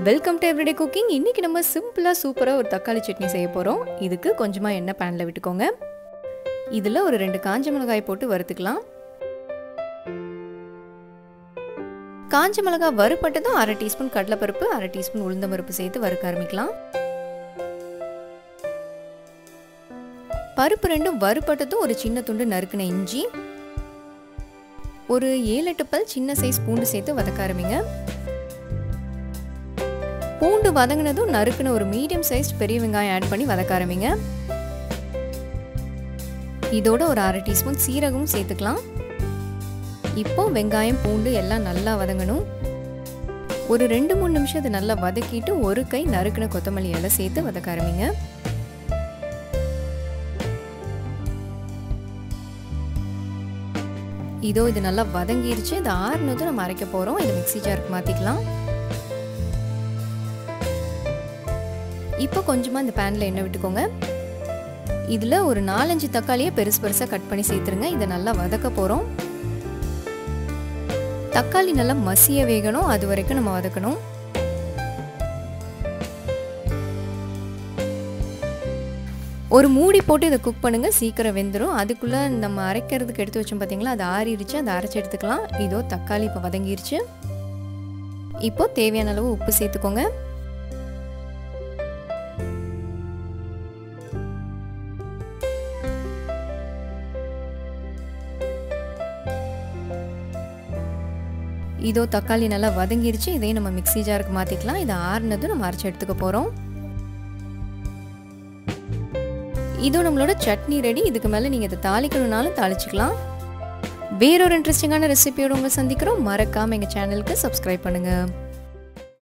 welcome to everyday cooking இன்றைக்கி நம்ம சிம்பிளாக சூப்பராக ஒரு தக்காளி சட்னி செய்ய போகிறோம் இதுக்கு கொஞ்சமாக எண்ணெய் பேனில் விட்டுக்கோங்க இதில் ஒரு ரெண்டு காஞ்ச மிளகாய் போட்டு வறுத்துக்கலாம் காஞ்ச மிளகாய் வறுப்பட்டதும் அரை டீஸ்பூன் கடலைப்பருப்பு அரை டீஸ்பூன் உளுந்தம்பருப்பு சேர்த்து வறுக்க ஆரம்பிக்கலாம் பருப்பு ரெண்டும் வறுப்பட்டதும் ஒரு சின்ன துண்டு நறுக்கின இஞ்சி ஒரு ஏழு எட்டு பல் சின்ன சைஸ் பூண்டு சேர்த்து வதக்க ஆரம்பிங்க பூண்டு வதங்கினதும் நறுக்குன ஒரு மீடியம் சைஸ் பெரிய வெங்காயம் ஆட் பண்ணி வதக்க ஆரம்பிங்க இதோட ஒரு அரை டீஸ்பூன் சீரகமும் சேர்த்துக்கலாம் இப்போ வெங்காயம் பூண்டு எல்லாம் நல்லா வதங்கணும் ஒரு ரெண்டு மூணு நிமிஷம் இதை நல்லா வதக்கிட்டு ஒரு கை நறுக்குன கொத்தமல்லி இலை சேர்த்து வதக்க ஆரம்பிங்க இதோ இது நல்லா வதங்கிருச்சு இது ஆறுனதும் நம்ம அரைக்க போகிறோம் இதை மிக்சி ஜாருக்கு மாற்றிக்கலாம் இப்போ கொஞ்சமாக இந்த பேனில் எண்ணெய் விட்டுக்கோங்க இதில் ஒரு நாலஞ்சு தக்காளியை பெருசு பெருசாக கட் பண்ணி சேர்த்துருங்க இதை நல்லா வதக்க போகிறோம் தக்காளி நல்லா மசிய வேகணும் அது வரைக்கும் நம்ம வதக்கணும் ஒரு மூடி போட்டு இதை குக் பண்ணுங்கள் சீக்கிரம் வெந்துடும் அதுக்குள்ளே நம்ம அரைக்கிறதுக்கு எடுத்து வச்சோம் பார்த்தீங்களா அது ஆறிடுச்சு அதை அரைச்சி எடுத்துக்கலாம் இதோ தக்காளி இப்போ வதங்கிருச்சு இப்போ தேவையான அளவு உப்பு சேர்த்துக்கோங்க இதோ தக்காளி நல்லா வதங்கிருச்சு இதையும் நம்ம மிக்சி ஜாருக்கு மாற்றிக்கலாம் இதை ஆறுனதும் நம்ம அரைச்சி எடுத்துக்க போகிறோம் இதோ நம்மளோட சட்னி ரெடி இதுக்கு மேலே நீங்கள் இதை தாளிக்கணும்னாலும் தாளிச்சிக்கலாம் வேறொரு இன்ட்ரெஸ்டிங்கான ரெசிபியோடு உங்களை சந்திக்கிறோம் மறக்காமல் எங்கள் சேனலுக்கு சப்ஸ்கிரைப் பண்ணுங்கள்